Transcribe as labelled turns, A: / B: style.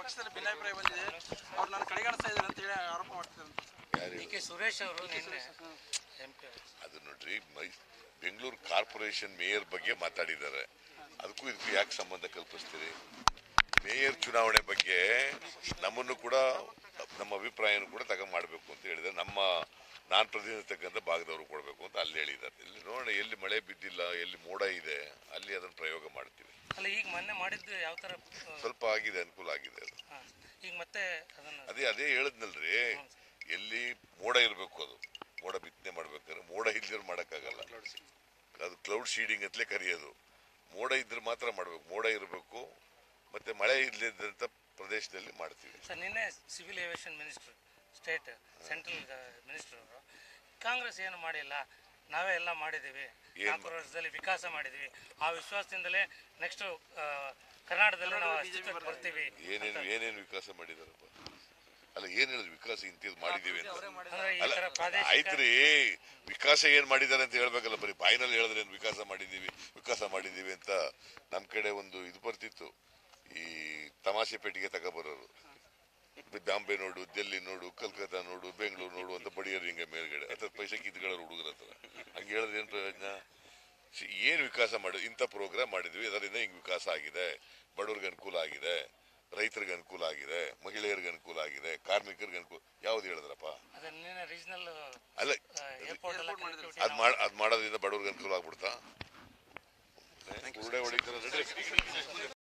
A: ಪಕ್ಷದಲ್ಲಿ ಭಿನ್ನಾಭಿಪ್ರಾಯ ಬಂದಿದೆ ಅವ್ರು ನಾನು ಕಡೆಗಣಿಸ್ತಾ ಇದ್ದಾರೆ ಅಂತ ಹೇಳಿ ಆರೋಪ ಮಾಡ್ತಿದ್ದಾರೆ
B: ಯಾರು
C: ಡಿ ಕೆ ಸುರೇಶ್ ಅವರು ನಿನ್ನೆ ಎಂ ಪಿ
B: ಅದು ನೋಡ್ರಿ ಮೈ ಬೆಂಗಳೂರು ಕಾರ್ಪೊರೇಷನ್ ಮೇಯರ್ ಬಗ್ಗೆ ಮಾತಾಡಿದ್ದಾರೆ ಅದಕ್ಕೂ ಇದಕ್ಕೂ ಯಾಕೆ ಸಂಬಂಧ ಕಲ್ಪಿಸ್ತೀರಿ ಮೇಯರ್ ಚುನಾವಣೆ ಬಗ್ಗೆ ನಮ್ಮನ್ನು ಕೂಡ ನಮ್ಮ ಅಭಿಪ್ರಾಯನೂ ಕೂಡ ತಗೊಂಡ್ ಮಾಡ್ಬೇಕು ಅಂತ ಹೇಳಿದ್ರೆ ನಮ್ಮ ನಾನ್ ಪ್ರತಿನಿಧಿತಕ್ಕಂಥ ಭಾಗದವರು ಕೊಡಬೇಕು ಅಂತ ಅಲ್ಲಿ ಹೇಳಿದ್ದಾರೆ ಇಲ್ಲಿ ನೋಡೋಣ ಎಲ್ಲಿ ಮಳೆ ಬಿದ್ದಿಲ್ಲ ಎಲ್ಲಿ ಮೋಡ ಇದೆ ಅಲ್ಲಿ ಅದನ್ನು ಪ್ರಯೋಗ ಮಾಡ್ತೀವಿ
C: ಅಲ್ಲ ಈಗ ಮೊನ್ನೆ ಮಾಡಿದ್ದು ಯಾವ ಥರ ಆ,
B: ಸ್ವಲ್ಪ ಆಗಿದೆ ಅನುಕೂಲ ಆಗಿದೆ ಅದು
C: ಹಾ. ಈಗ ಮತ್ತೆ ಅದನ್ನು
B: ಅದೇ ಅದೇ ಹೇಳಿದ್ನಲ್ರಿ ಎಲ್ಲಿ ಮೋಡ ಇರಬೇಕು ಅದು ಮೋಡ ಬಿತ್ತನೆ ಮಾಡ್ಬೇಕಾದ್ರೆ ಮೋಡ ಇಲ್ದಿರ ಮಾಡೋಕ್ಕಾಗಲ್ಲ ಅದು ಕ್ಲೌಡ್ ಶೀಡಿಂಗ್ ಅಂತಲೇ ಕರೆಯೋದು ಮೋಡ ಇದ್ರೆ ಮಾತ್ರ ಮಾಡಬೇಕು ಮೋಡ ಇರಬೇಕು ಮತ್ತೆ ಮಳೆ ಇಲ್ಲದಂತ ಪ್ರದೇಶದಲ್ಲಿ ಮಾಡ್ತೀವಿ
C: ಸರ್ ನಿನ್ನೆ civil aviation minister state central minister ಅವರು ಕಾಂಗ್ರೆಸ್ ಏನು ಮಾಡಿಲ್ಲ ನಾವೇ ಎಲ್ಲ ಮಾಡಿದ್ದೀವಿ ನಾಲ್ಕು ವರ್ಷದಲ್ಲಿ ವಿಕಾಸ ಮಾಡಿದ್ದೀವಿ ಆ ವಿಶ್ವಾಸದಿಂದಲೇ ನೆಕ್ಸ್ಟ್ ಕರ್ನಾಟಕದಲ್ಲಿ ನಾವು ಅಸ್ತಿತ್ವಕ್ಕೆ ಬರ್ತೀವಿ
B: ಏನೇನು ಏನೇನು ವಿಕಾಸ ಮಾಡಿದಾರಪ್ಪ ಅಲ್ಲ ಏನ್ ಹೇಳಿದ್ರು ವಿಕಾಸ ಇಂತಿದ್ ಮಾಡಿದೀವಿ ಅಂತ
C: ಅಂದ್ರೆ ಈ
B: ಅಲ್ಲ
C: ಥರ ಪ್ರಾದೇಶಿಕ
B: ಆಯ್ತ್ರಿ ವಿಕಾಸ ಏನ್ ಮಾಡಿದ್ದಾರೆ ಅಂತ ಹೇಳ್ಬೇಕಲ್ಲ ಬರೀ ಬಾಯಿನಲ್ಲಿ ಹೇಳಿದ್ರೆ ಏನ್ ವಿಕಾಸ ಮಾಡಿದೀವಿ ವಿಕಾಸ ಮಾಡಿದೀವಿ ಅಂತ ನಮ್ ಕಡೆ ಒಂದು ಇದು ಬರ್ತಿತ್ತು ಈ ತಮಾಷೆ ಪೆಟ್ಟಿಗೆ ತಗೊಬರೋರು ಬಾಂಬೆ ನೋಡು ಡೆಲ್ಲಿ ನೋಡು ಕಲ್ಕತ್ತಾ ನೋಡು ಬೆಂಗಳೂರು ನೋಡು ಅಂತ ಬಡಿಯೋರು ಹಿಂಗೆ ಮೇಲ್ಗಡೆ ಹತ್ರ ಪೈಸೆ ಕಿತ್ಕೊಳ್ಳೋರು ಹುಡುಗರ ಹತ್ರ ಹಂಗೆ ಹೇಳಿದ್ರೆ ಏನ್ ಪ್ರಯೋಜನ ಸಿ- ಏನ್ ವಿಕಾಸ ಮಾಡಿ ಇಂಥ ಪ್ರೋಗ್ರಾಮ್ ಮಾಡಿದ್ವಿ ಅದರಿಂದ ಹಿಂಗ್ ವಿಕಾಸ ಆಗಿದೆ ಬಡವ್ರಿಗೆ ಅನುಕೂಲ ಆಗಿದೆ ರೈತರಿಗೆ ಅನುಕೂಲ ಆಗಿದೆ ಮಹಿಳೆಯರಿಗೆ ಅನುಕೂಲ ಆಗಿದೆ ಕಾರ್ಮಿಕರಿಗೆ ಅನುಕೂಲ ಯಾವ್ದು ಹೇಳಿದ್ರಪ್ಪ
C: ಅದನ್ನ ನಿನ್ನೆ ರೀಜನಲ್
B: ಅಲ್ಲ
C: ಏರ್ಪೋರ್ಟ್ ಎಲ್ಲ
B: ಅದ್ ಮಾಡ್ ಅದ್ ಮಾಡೋದ್ರಿಂದ ಬಡವ್ರಿಗೆ ಅನುಕೂಲ ಆಗ್ಬಿಡ್ತಾ ಉರುಡೆ ಹೊಡಿತಾರೆ